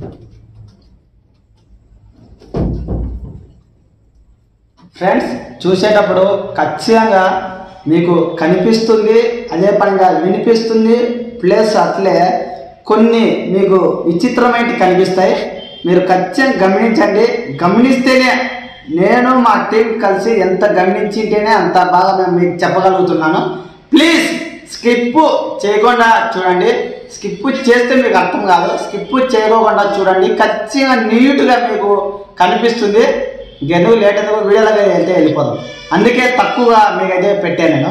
friends చూసేటప్పుడు ఖచ్చితంగా మీకు కనిపిస్తుంది అదే పనిగా వినిపిస్తుంది ప్లస్ అట్లే కొన్ని మీకు విచిత్రమైన కనిపిస్తాయి మీరు ఖచ్చితంగా గమనించండి గమనిస్తేనే నేను మా టీం కలిసి ఎంత గమనించింటేనే అంత బాగా మేము మీకు చెప్పగలుగుతున్నాను ప్లీజ్ స్కిప్ చేయకుండా చూడండి స్కిప్ చేస్తే మీకు అర్థం కాదు స్కిప్ చేయకోకుండా చూడండి ఖచ్చితంగా నీట్గా మీకు కనిపిస్తుంది ఇంకెందుకు లేట్ ఎందుకు వీడియోలోకి వెళ్తే వెళ్ళిపోదాం అందుకే తక్కువగా మీకైతే పెట్టాను నేను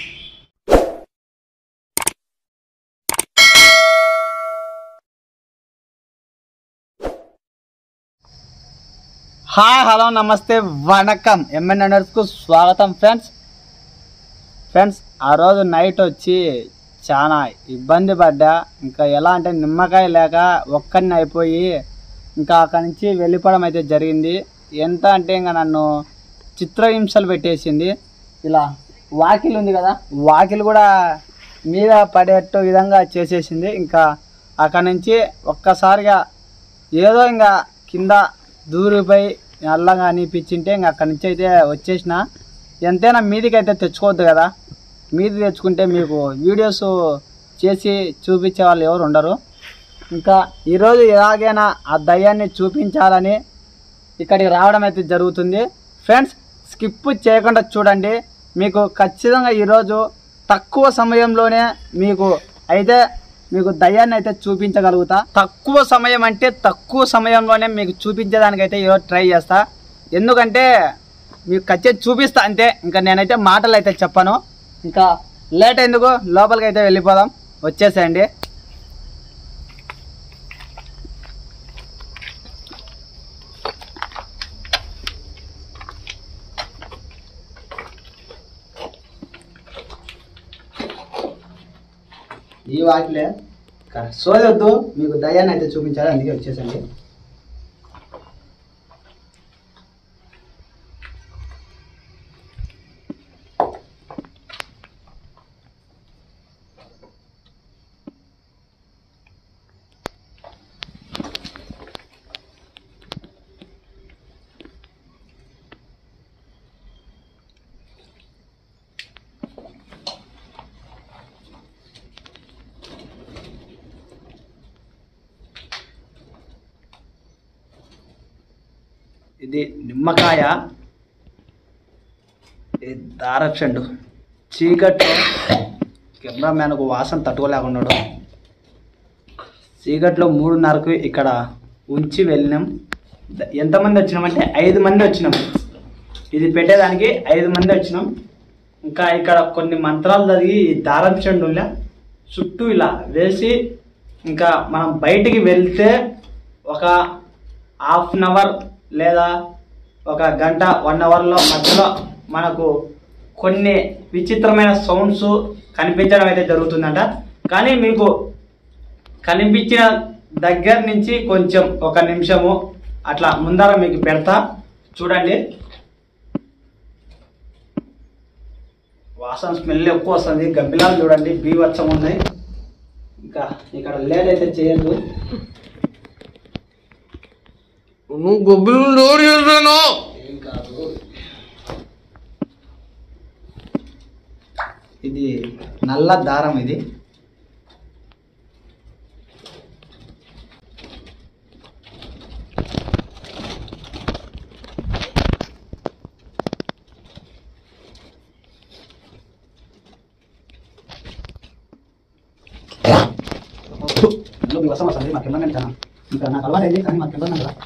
హాయ్ హలో నమస్తే వణకం ఎంఎన్ కు స్వాగతం ఫ్రెండ్స్ ఫ్రెండ్స్ ఆ రోజు నైట్ వచ్చి చాలా ఇబ్బంది పడ్డా ఇంకా ఎలా అంటే నిమ్మకాయ లేక ఒక్కరిని అయిపోయి ఇంకా అక్కడి నుంచి వెళ్ళిపోవడం అయితే జరిగింది ఎంత అంటే ఇంకా నన్ను చిత్రహింసలు పెట్టేసింది ఇలా వాకిల్ ఉంది కదా వాకిల్ కూడా మీద పడేట్టు విధంగా చేసేసింది ఇంకా అక్కడి నుంచి ఒక్కసారిగా ఏదో ఇంకా కింద దూరిపోయి నల్లగా అనిపించింటే ఇంకా అక్కడి నుంచి అయితే వచ్చేసిన ఎంతైనా మీదికి అయితే తెచ్చుకోవద్దు కదా మీది తెచ్చుకుంటే మీకు వీడియోస్ చేసి చూపించే వాళ్ళు ఎవరు ఉండరు ఇంకా ఈరోజు ఎలాగైనా ఆ దయ్యాన్ని చూపించాలని ఇక్కడికి రావడం అయితే జరుగుతుంది ఫ్రెండ్స్ స్కిప్ చేయకుండా చూడండి మీకు ఖచ్చితంగా ఈరోజు తక్కువ సమయంలోనే మీకు అయితే మీకు దయ్యాన్ని అయితే చూపించగలుగుతా తక్కువ సమయం అంటే తక్కువ సమయంలోనే మీకు చూపించేదానికైతే ఈరోజు ట్రై చేస్తా ఎందుకంటే మీకు ఖచ్చితంగా చూపిస్తా అంతే ఇంకా నేనైతే మాటలు అయితే చెప్పను ఇంకా లేట్ ఎందుకు లోపలికి అయితే వెళ్ళిపోదాం వచ్చేసేయండి ఈ వాటిలే సోదొద్దు మీకు దయ్యాన్ని అయితే చూపించాలి అందుకే వచ్చేసండి ఇది నిమ్మకాయ ఇది దారక్షండు చీకట్లో కెమెరామ్యాన్కు వాసన తట్టుకోలేకున్నాడు చీకట్లో మూడున్నరకు ఇక్కడ ఉంచి వెళ్ళినాం ద- ఎంతమంది వచ్చినామంటే ఐదు మంది వచ్చినాం ఇది పెట్టేదానికి ఐదు మంది వచ్చినాం ఇంకా ఇక్కడ కొన్ని మంత్రాలు చదివి ఈ దారం చెండులా చుట్టూ ఇలా వేసి ఇంకా మనం బయటికి వెళ్తే ఒక హాఫ్ అన్ అవర్ లేదా ఒక గంట వన్ అవర్లో మధ్యలో మనకు కొన్ని విచిత్రమైన సౌండ్స్ కనిపించడం అయితే జరుగుతుందంట కానీ మీకు కనిపించిన దగ్గర నుంచి కొంచెం ఒక నిమిషము అట్లా ముందర మీకు పెడతా చూడండి వాసన స్మెల్ ఎక్కువ వస్తుంది గబ్బిలాలు చూడండి బీవచ్చం ఉన్నాయి ఇంకా ఇక్కడ లేట్ అయితే చేయొద్దు నువ్వు గొబ్బిలు డోర్ చేశాను ఏం కాదు ఇది నల్ల దారం ఇది ఇందులో వసం వస్తుంది మాకు ఇబ్బంది చాలా ఇంకా నాకు అలవాటు అయింది కానీ మాకు ఇబ్బంది కదా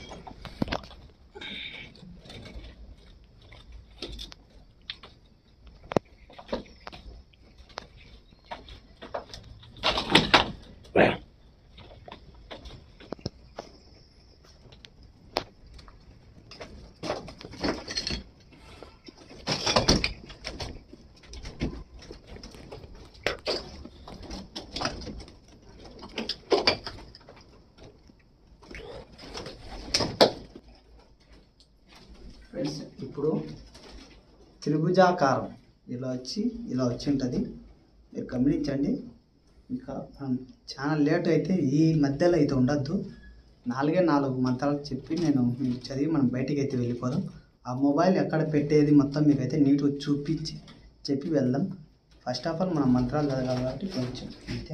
ఫ్రెండ్స్ ఇప్పుడు త్రిభుజాకారం ఇలా వచ్చి ఇలా వచ్చి ఉంటుంది మీరు గమనించండి ఇంకా మనం చాలా లేట్ అయితే ఈ మధ్యలో అయితే ఉండద్దు నాలుగే నాలుగు మంత్రాలు చెప్పి నేను మీకు చదివి మనం బయటికి అయితే వెళ్ళిపోదాం ఆ మొబైల్ ఎక్కడ పెట్టేది మొత్తం మీకైతే నీట్గా చూపించి చెప్పి వెళ్దాం ఫస్ట్ ఆఫ్ ఆల్ మనం మంత్రాలు చదవాలి కాబట్టి కొంచెం అంతే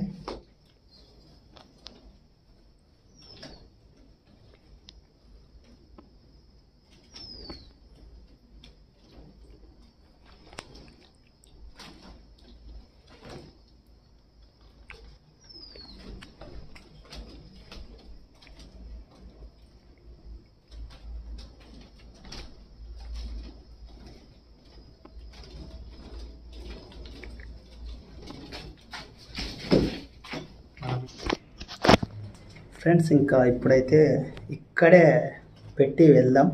ఫ్రెండ్స్ ఇంకా ఇప్పుడైతే ఇక్కడే పెట్టి వెళ్దాం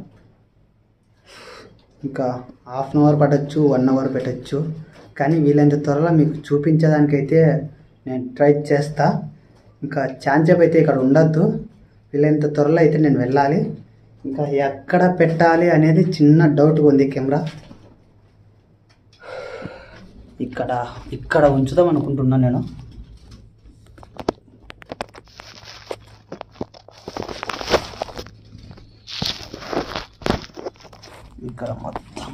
ఇంకా హాఫ్ అన్ అవర్ పట్టచ్చు వన్ అవర్ పెట్టచ్చు కానీ వీలైనంత త్వరలో మీకు చూపించడానికైతే నేను ట్రై చేస్తా ఇంకా ఛాన్సేపు అయితే ఇక్కడ ఉండద్దు వీలైనంత త్వరలో అయితే నేను వెళ్ళాలి ఇంకా ఎక్కడ పెట్టాలి అనేది చిన్న డౌట్గా ఉంది కెమెరా ఇక్కడ ఇక్కడ ఉంచుదాం అనుకుంటున్నాను నేను ఇక్కడ మొత్తం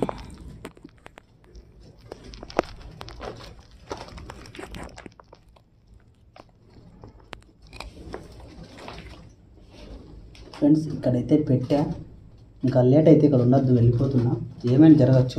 ఫ్రెండ్స్ ఇక్కడైతే పెట్టా ఇంకా లేట్ అయితే ఇక్కడ ఉండద్దు వెళ్ళిపోతున్నా ఏమైనా జరగచ్చు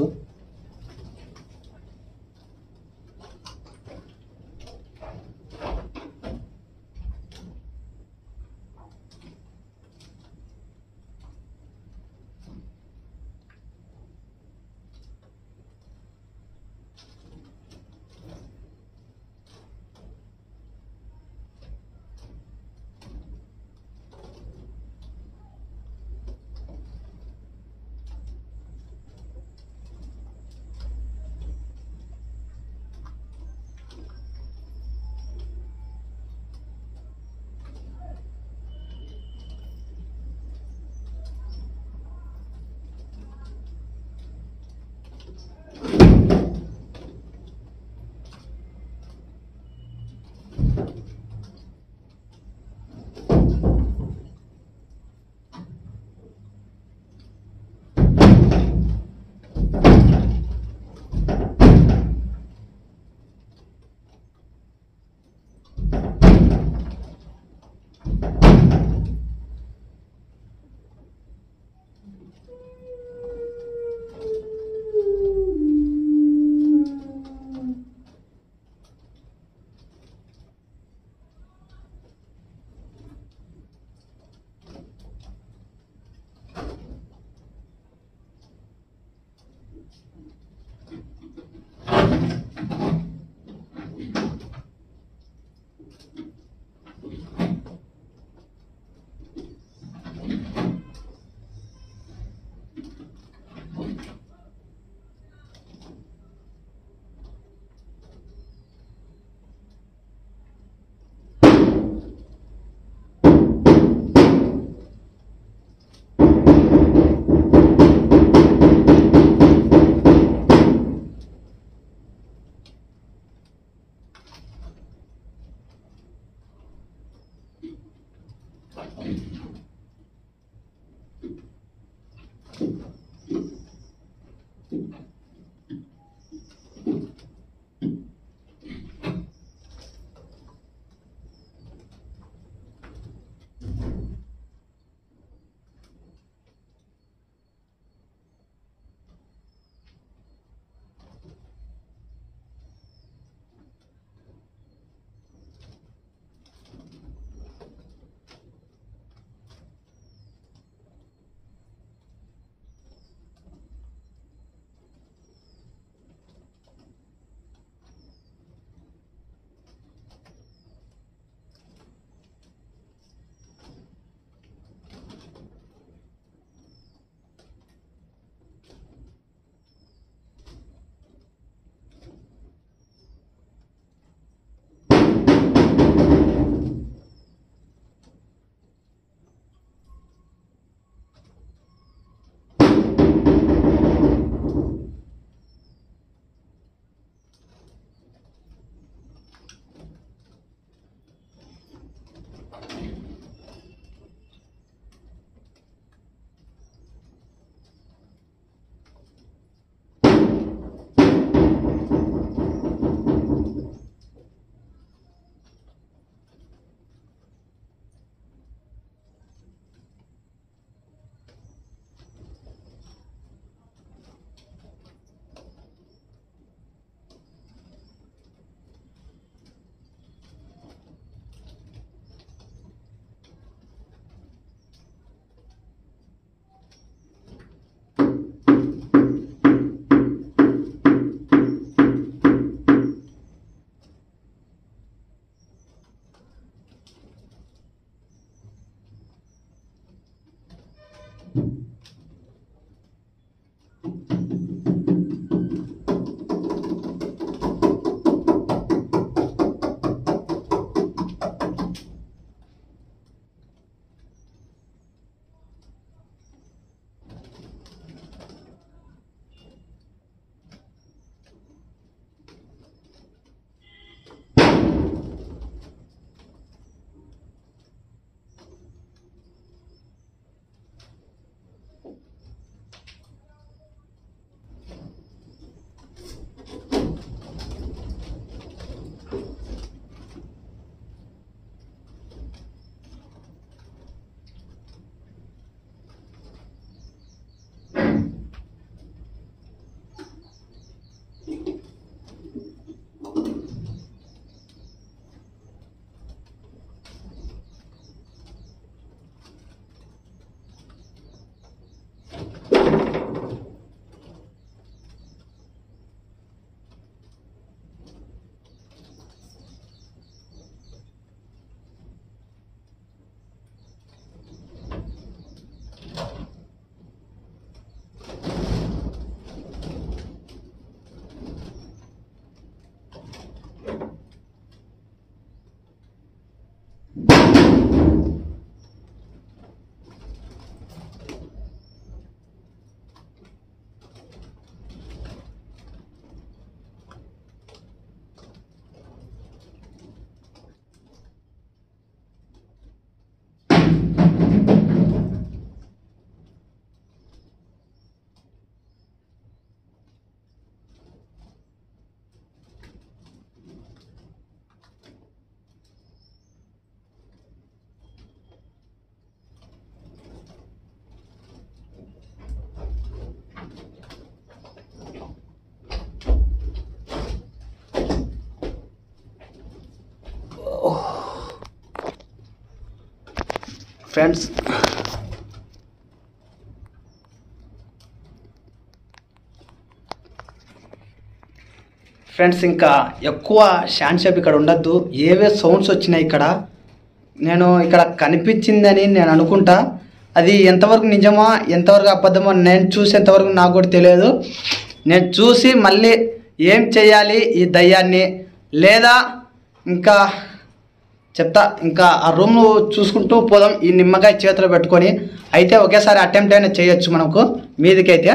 ఫ్రెండ్స్ ఫ్రెండ్స్ ఇంకా ఎక్కువ షాన్ షేప్ ఇక్కడ ఉండద్దు ఏవే సౌండ్స్ వచ్చినాయి ఇక్కడ నేను ఇక్కడ కనిపించిందని నేను అనుకుంటా అది ఎంతవరకు నిజమా ఎంతవరకు అబద్ధమో నేను చూసేంతవరకు నాకు కూడా తెలియదు నేను చూసి మళ్ళీ ఏం చేయాలి ఈ దయ్యాన్ని లేదా ఇంకా చెప్తా ఇంకా ఆ రూమ్ చూసుకుంటూ పోదాం ఈ నిమ్మకాయ చేతిలో పెట్టుకొని అయితే ఒకేసారి అటెంప్ట్ అయినా చేయొచ్చు మనకు మీదికైతే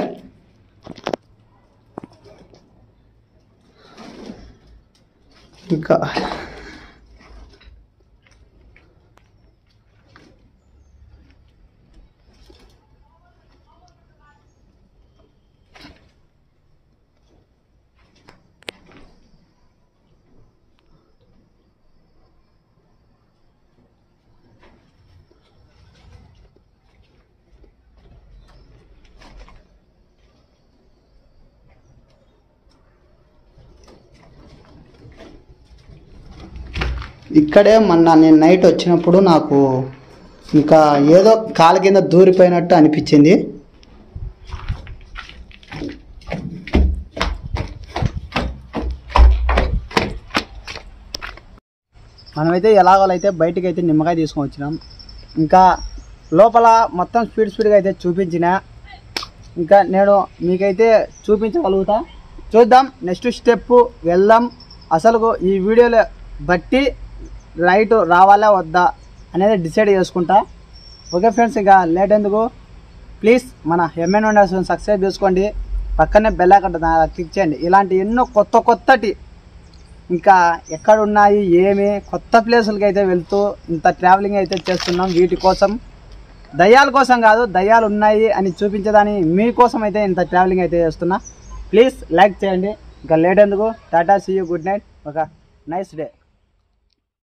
ఇంకా ఇక్కడే మొన్న నేను నైట్ వచ్చినప్పుడు నాకు ఇంకా ఏదో కాలు కింద దూరిపోయినట్టు అనిపించింది మనమైతే ఎలాగోలైతే బయటికి అయితే నిమ్మకాయ తీసుకొని వచ్చినాం ఇంకా లోపల మొత్తం స్పీడ్ స్పీడ్గా అయితే చూపించిన ఇంకా నేను మీకైతే చూపించగలుగుతా చూద్దాం నెక్స్ట్ స్టెప్ వెళ్దాం అసలు ఈ వీడియోలో బట్టి లైట్ రావాలా వద్దా అనేది డిసైడ్ చేసుకుంటా ఓకే ఫ్రెండ్స్ ఇంకా లేట్ ఎందుకు ప్లీజ్ మన ఎంఎన్ వండర్స్ సబ్స్క్రైబ్ చేసుకోండి పక్కనే బెల్ ఐకాన్ ఉంటుంది, అలా క్లిక్ చేయండి ఇలాంటి ఎన్నో కొత్త కొత్తటి ఇంకా ఎక్కడ ఉన్నాయి ఏమి కొత్త ప్లేసులకి అయితే వెళ్తూ ఇంత ట్రావెలింగ్ అయితే చేస్తున్నాం వీటి కోసం దయ్యాల కోసం కాదు దయ్యాలు ఉన్నాయి అని చూపించదని మీకోసం అయితే ఇంత ట్రావెలింగ్ అయితే చేస్తున్నా ప్లీజ్ లైక్ చేయండి ఇంకా లేట్ ఎందుకు టాటా సీ యూ గుడ్ నైట్ ఒక నైస్ డే